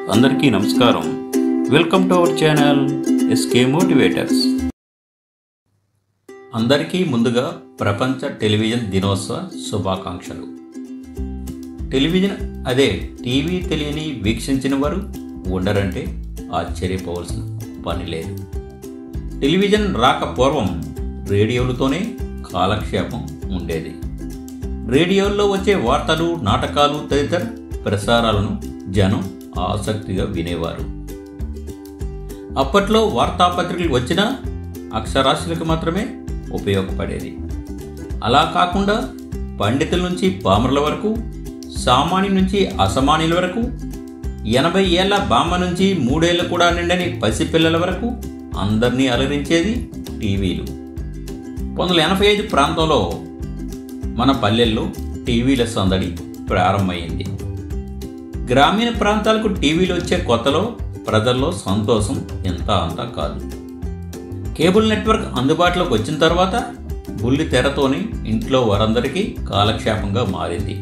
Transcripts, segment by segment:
అందరికీ నమస్కారం welcome to our channel S K motivators అందరికీ ముందుగా ప్రపంచ టెలివిజన్ దినోత్సవ శుభాకాంక్షలు టెలివిజన్ అదే టీవీ తెలియని వీక్షించిన వారు ఉండరంటే ఆశ్చర్యపోవలసిన పని లేదు టెలివిజన్ రాక పూర్వం రేడియోలతోనే కాలక్షేపం ఉండేది రేడియోల్లో వచ్చే వార్తలు నాటకాలు తదితర ప్రసారాలను జనం ఆసక్తిగా వినేవారు అప్పట్లో వార్తాపత్రికలు వచ్చినా అక్షరాస్యులకు మాత్రమే ఉపయోగపడేది అలా కాకుండా పండితుల నుంచి పామరుల వరకు సామాన్య నుంచి అసామాన్యుల వరకు ఎనభై ఏళ్ల బామ్మ నుంచి మూడేళ్లు కూడా నిండని పసిపిల్లల వరకు అందరినీ అలరించేది టీవీలు పంతొమ్మిది వందల ఎనభై ఐదు ప్రాంతంలో మన పల్లెల్లో టీవీల సందడి ప్రారంభమైంది గ్రామీణ ప్రాంతాలకు టీవీలు వచ్చే కొత్తలో ప్రజల్లో సంతోషం ఎంత అంతా కాదు కేబుల్ నెట్వర్క్ అందుబాటులోకి వచ్చిన తర్వాత బుల్లి తెరతోని ఇంట్లో వారందరికీ కాలక్షేపంగా మారింది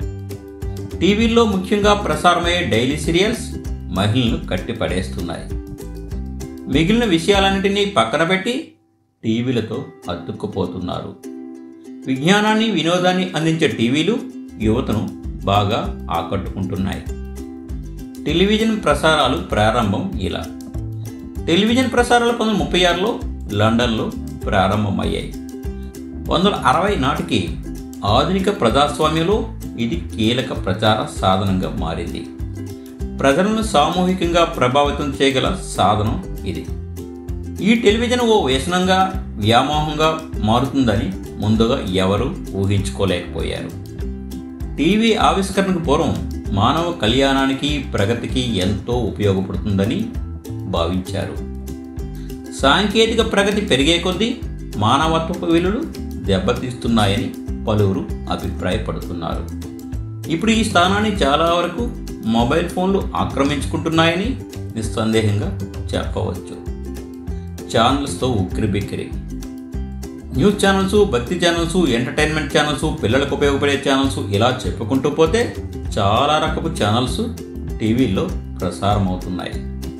టీవీల్లో ముఖ్యంగా ప్రసారమయ్యే డైలీ సీరియల్స్ మహిళలను కట్టిపడేస్తున్నాయి మిగిలిన విషయాలన్నింటినీ పక్కన పెట్టి టీవీలతో అతుక్కుపోతున్నారు విజ్ఞానాన్ని వినోదాన్ని అందించే టీవీలు యువతను బాగా ఆకట్టుకుంటున్నాయి టెలివిజన్ ప్రసారాలు ప్రారంభం ఇలా టెలివిజన్ ప్రసారాలు పంతొమ్మిది ముప్పై ఆరులో లండన్లో ప్రారంభమయ్యాయి వందల అరవై నాటికి ఆధునిక ప్రజాస్వామ్యంలో ఇది కీలక ప్రచార సాధనంగా మారింది ప్రజలను సామూహికంగా ప్రభావితం చేయగల సాధనం ఇది ఈ టెలివిజన్ ఓ వ్యసనంగా వ్యామోహంగా మారుతుందని ముందుగా ఎవరూ ఊహించుకోలేకపోయారు టీవీ ఆవిష్కరణకు పూర్వం మానవ కళ్యాణానికి ప్రగతికి ఎంతో ఉపయోగపడుతుందని భావించారు సాంకేతిక ప్రగతి పెరిగే కొద్దీ మానవత్వపు విలువలు దెబ్బతీస్తున్నాయని పలువురు అభిప్రాయపడుతున్నారు ఇప్పుడు ఈ స్థానాన్ని చాలా వరకు మొబైల్ ఫోన్లు ఆక్రమించుకుంటున్నాయని నిస్సందేహంగా చెప్పవచ్చు ఛానల్స్తో ఉక్కిరి బిక్కిరి న్యూస్ ఛానల్స్ భక్తి ఛానల్స్ ఎంటర్టైన్మెంట్ ఛానల్స్ పిల్లలకు ఉపయోగపడే ఛానల్స్ ఇలా చెప్పుకుంటూ పోతే చాలా రకపు ఛానల్స్ టీవీల్లో ప్రసారం అవుతున్నాయి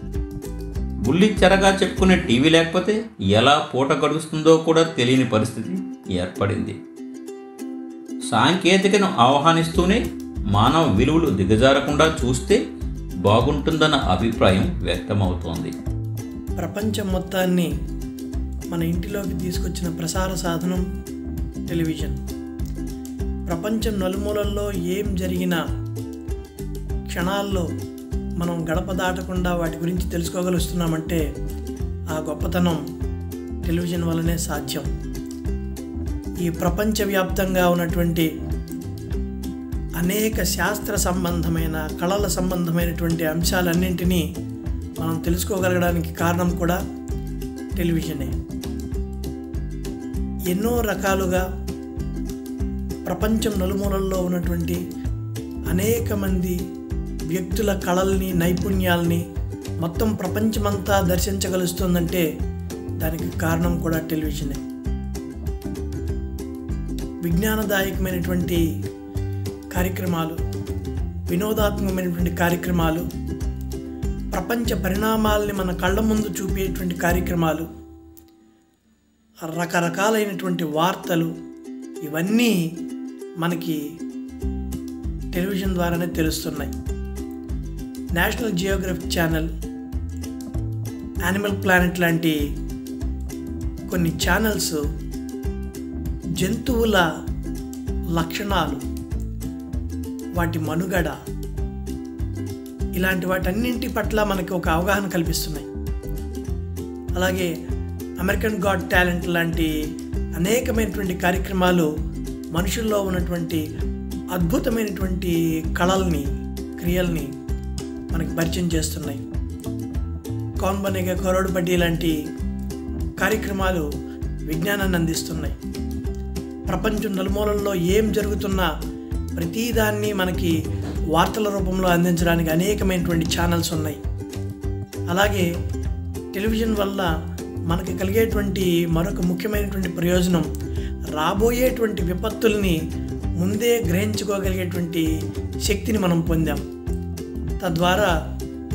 బుల్లి చెరగా చెప్పుకునే టీవీ లేకపోతే ఎలా పూట గడుస్తుందో కూడా తెలియని పరిస్థితి ఏర్పడింది సాంకేతికను ఆహ్వానిస్తూనే మానవ విలువలు దిగజారకుండా చూస్తే బాగుంటుందన్న అభిప్రాయం వ్యక్తమవుతోంది ప్రపంచం మొత్తాన్ని మన ఇంటిలోకి తీసుకొచ్చిన ప్రసార సాధనం టెలివిజన్ ప్రపంచం నలుమూలల్లో ఏం జరిగినా క్షణాల్లో మనం గడప దాటకుండా వాటి గురించి తెలుసుకోగలుస్తున్నామంటే ఆ గొప్పతనం టెలివిజన్ వల్లనే సాధ్యం ఈ ప్రపంచవ్యాప్తంగా ఉన్నటువంటి అనేక శాస్త్ర సంబంధమైన కళల సంబంధమైనటువంటి అంశాలన్నింటినీ మనం తెలుసుకోగలగడానికి కారణం కూడా టెలివిజనే ఎన్నో రకాలుగా ప్రపంచం నలుమూలల్లో ఉన్నటువంటి అనేక మంది వ్యక్తుల కళల్ని నైపుణ్యాల్ని మొత్తం ప్రపంచమంతా దర్శించగలుస్తుందంటే దానికి కారణం కూడా టెలివిజనే విజ్ఞానదాయకమైనటువంటి కార్యక్రమాలు వినోదాత్మకమైనటువంటి కార్యక్రమాలు ప్రపంచ పరిణామాల్ని మన కళ్ళ ముందు చూపేటువంటి కార్యక్రమాలు రకరకాలైనటువంటి వార్తలు ఇవన్నీ మనకి టెలివిజన్ ద్వారానే తెలుస్తున్నాయి National Geographic channel Animal Planet లాంటి కొన్ని ఛానల్స్ జంతువుల లక్షణాలు వాటి మనుగడ ఇలాంటి వాటన్నింటి పట్ల మనకి ఒక అవగాహన కల్పిస్తున్నాయి అలాగే అమెరికన్ గాడ్ టాలెంట్ లాంటి అనేకమైనటువంటి కార్యక్రమాలు మనుషుల్లో ఉన్నటువంటి అద్భుతమైనటువంటి కళల్ని క్రియల్ని మనకి పరిచయం చేస్తున్నాయి కౌన్ బనేగా కరోడు బడ్డీ లాంటి కార్యక్రమాలు విజ్ఞానాన్ని అందిస్తున్నాయి ప్రపంచం నలుమూలల్లో ఏం జరుగుతున్నా ప్రతిదాన్ని మనకి వార్తల రూపంలో అందించడానికి అనేకమైనటువంటి ఛానల్స్ ఉన్నాయి అలాగే టెలివిజన్ వల్ల మనకి కలిగేటువంటి మరొక ముఖ్యమైనటువంటి ప్రయోజనం రాబోయేటువంటి విపత్తుల్ని ముందే గ్రహించుకోగలిగేటువంటి శక్తిని మనం పొందాం తద్వారా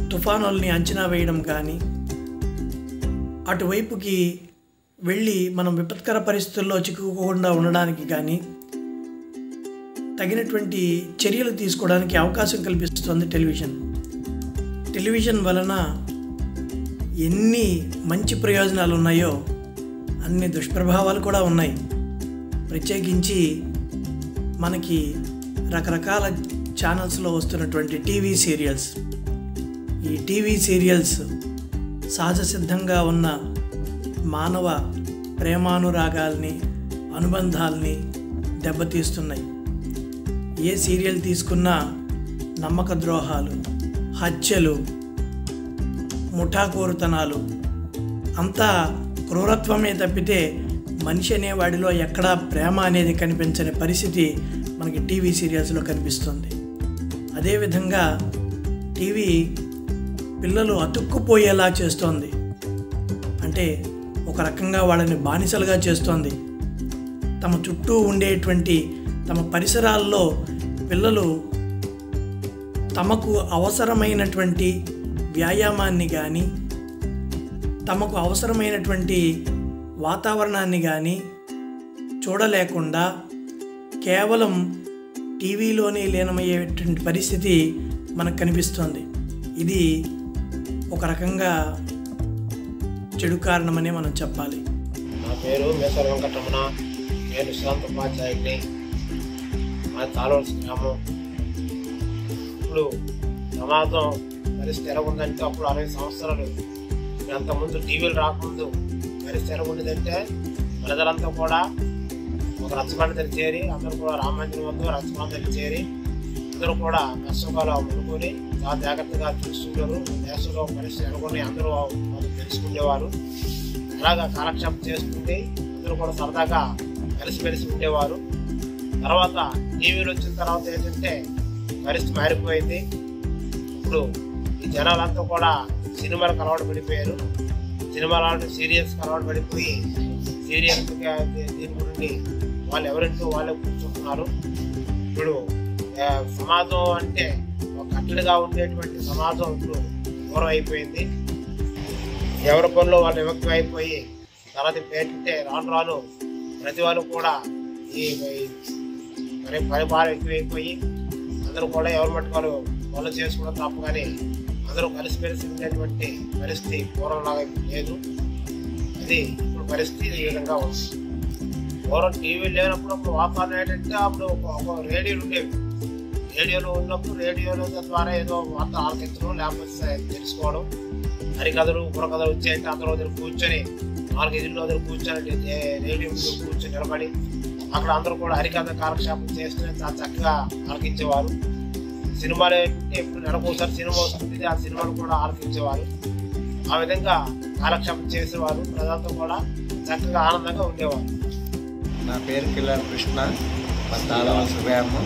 తుఫానుల్ని అంచనా వేయడం కానీ అటువైపుకి వెళ్ళి మనం విపత్కర పరిస్థితుల్లో చిక్కుకోకుండా ఉండడానికి కానీ తగినటువంటి చర్యలు తీసుకోవడానికి అవకాశం కల్పిస్తుంది టెలివిజన్ టెలివిజన్ వలన ఎన్ని మంచి ప్రయోజనాలు ఉన్నాయో అన్ని దుష్ప్రభావాలు కూడా ఉన్నాయి ప్రత్యేకించి మనకి రకరకాల ఛానల్స్లో వస్తున్నటువంటి టీవీ సీరియల్స్ ఈ టీవీ సీరియల్స్ సహజ సిద్ధంగా ఉన్న మానవ ప్రేమానురాగాల్ని అనుబంధాల్ని దెబ్బతీస్తున్నాయి ఏ సీరియల్ తీసుకున్నా నమ్మక ద్రోహాలు హత్యలు ముఠాకోరుతనాలు అంతా క్రూరత్వమే తప్పితే మనిషి అనేవాడిలో ఎక్కడా ప్రేమ అనేది కనిపించని పరిస్థితి మనకి టీవీ సీరియల్స్లో కనిపిస్తుంది అదేవిధంగా టీవీ పిల్లలు అతుక్కుపోయేలా చేస్తోంది అంటే ఒక రకంగా వాళ్ళని బానిసలుగా చేస్తోంది తమ చుట్టూ ఉండేటువంటి తమ పరిసరాల్లో పిల్లలు తమకు అవసరమైనటువంటి వ్యాయామాన్ని కానీ తమకు అవసరమైనటువంటి వాతావరణాన్ని కానీ చూడలేకుండా కేవలం టీవీలోనే లీనమయ్యేటువంటి పరిస్థితి మనకు కనిపిస్తోంది ఇది ఒక రకంగా చెడు కారణమనే మనం చెప్పాలి నా పేరు మేసర వెంకటరమణ నేను శాంత ఉపాధ్యాయుడిని మా తాళవలసి గ్రామం ఇప్పుడు సమాజం పరిస్థితి ఎలా ఉందంటే అప్పుడు అరవై సంవత్సరాలు అంతకుముందు టీవీలు రాకముందు పరిస్థితి ఎలా ఉండేదంటే ప్రజలంతా కూడా ఒక రచ్చబండ దగ్గర చేరి అందరూ కూడా రామందిరం వద్ద రచ్చబండ దగ్గర చేరి అందరూ కూడా కష్టకాలు అనుకుని చాలా జాగ్రత్తగా చూస్తుంటారు దేశంలో పరిస్థితి అనుకుని అందరూ వాళ్ళు తెలుసుకునేవారు అలాగా కాలక్షేపం చేసుకుంటే అందరూ కూడా సరదాగా కలిసిమెలిసి ఉండేవారు తర్వాత టీవీలు వచ్చిన తర్వాత ఏంటంటే పరిస్థితి మారిపోయింది ఇప్పుడు ఈ జనాలంతా కూడా సినిమాలకు అలవాటు పడిపోయారు సినిమాలు అలవాటు సీరియల్స్ అలవాటు పడిపోయి సీరియల్ దీని గురించి వాళ్ళు ఎవరింటో వాళ్ళే కూర్చుంటున్నారు ఇప్పుడు ఆ, సమాజం అంటే ఒక కట్టడిగా ఉండేటువంటి సమాజం ఇప్పుడు దూరం అయిపోయింది ఎవరి పనిలో వాళ్ళు నిమగ్నం అయిపోయి తర్వాత ఏంటంటే రాను రాను ప్రతి వాళ్ళు కూడా ఈ ఈ మరి పని భారం ఎక్కువైపోయి అందరూ కూడా ఎవరి మట్టుకోలు పనులు చేసుకోవడం తప్ప కానీ అందరూ కలిసిమెలిసి ఉండేటువంటి పరిస్థితి పూర్వంలాగా ఇప్పుడు లేదు అది ఇప్పుడు పరిస్థితి ఈ విధంగా ఉంది పూర్వం టీవీ లేనప్పుడు అప్పుడు వాతావరణం ఏంటంటే అప్పుడు ఒక- ఒక రేడియోలు ఉండేవి రేడియోలో ఉన్నప్పుడు రేడియోల ద్వారా ఏదో వార్త ఆలకించడం లేకపోతే తెలుసుకోవడం హరికథలు బుర్రకథలు వచ్చాయంటే అందరూ వదిలి కూర్చొని నాలుగు ఎదురు వదిలి కూర్చొని ఏ- రేడియో ముందు కూర్చొని నిలబడి అక్కడ అందరూ కూడా హరికథ కాలక్షేపం చేస్తూనే చాలా చక్కగా ఆలకించేవారు సినిమాలు ఏంటంటే ఇప్పుడు నెలకోసారి సినిమా వస్తుంది ఆ సినిమాలు కూడా ఆలకించేవారు ఆ విధంగా కాలక్షేపం చేసేవారు ప్రజలతో కూడా చక్కగా ఆనందంగా ఉండేవారు నా పేరు కిల్లర్ కృష్ణ మా తాళవలస గ్రామం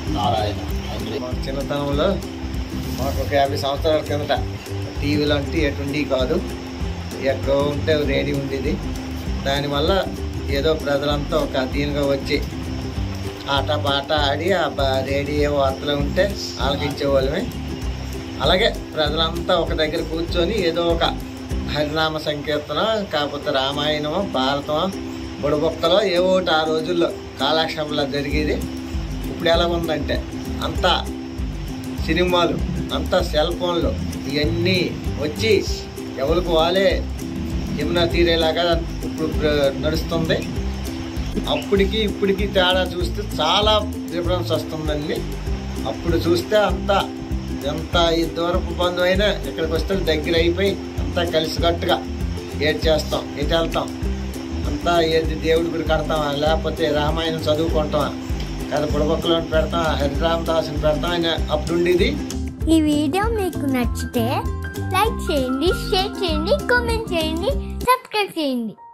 మా చిన్నతనంలో మాకు ఒక యాభై సంవత్సరాల కిందట టీవీలు అంటే ఎటువంటి కాదు ఎక్కడో ఉంటే రేడియో ఉండేది దానివల్ల ఏదో ప్రజలంతా ఒక దీనిగా వచ్చి ఆట పాట ఆడి ఆ బ- రేడియో వార్తలు ఉంటే ఆలకించే వాళ్ళమే అలాగే ప్రజలంతా ఒక దగ్గర కూర్చొని ఏదో ఒక హరినామ సంకీర్తన కాకపోతే రామాయణమో భారతమో బుడబొక్కలో ఏ ఒకటి ఆ రోజుల్లో కాలక్షేపంలో జరిగేది ఇప్పుడు ఎలా ఉందంటే అంతా సినిమాలు అంతా సెల్ ఫోన్లు ఇవన్నీ వచ్చి ఎవరికి వాళ్ళే యమునా తీరేలాగా ఇప్పుడు ప్ర- నడుస్తుంది అప్పటికి ఇప్పటికి తేడా చూస్తే చాలా డిఫరెన్స్ వస్తుందండి అప్పుడు చూస్తే అంతా ఎంత ఈ దూరపు బంధువు అయినా ఇక్కడికి వస్తే దగ్గర అయిపోయి అంతా కలిసికట్టుగా ఏది చేస్తాం ఎటు వెళ్తాం అంతా ఏది దేవుడి గుడి కడతామా లేకపోతే రామాయణం చదువుకుంటామా కదా బుడబొక్కలో పెడతాం హరిరామదాసుని పెడతాం ఆయన అప్పుడు ఉండేది ఈ వీడియో మీకు నచ్చితే లైక్ చేయండి షేర్ చేయండి కామెంట్ చేయండి సబ్స్క్రైబ్ చేయండి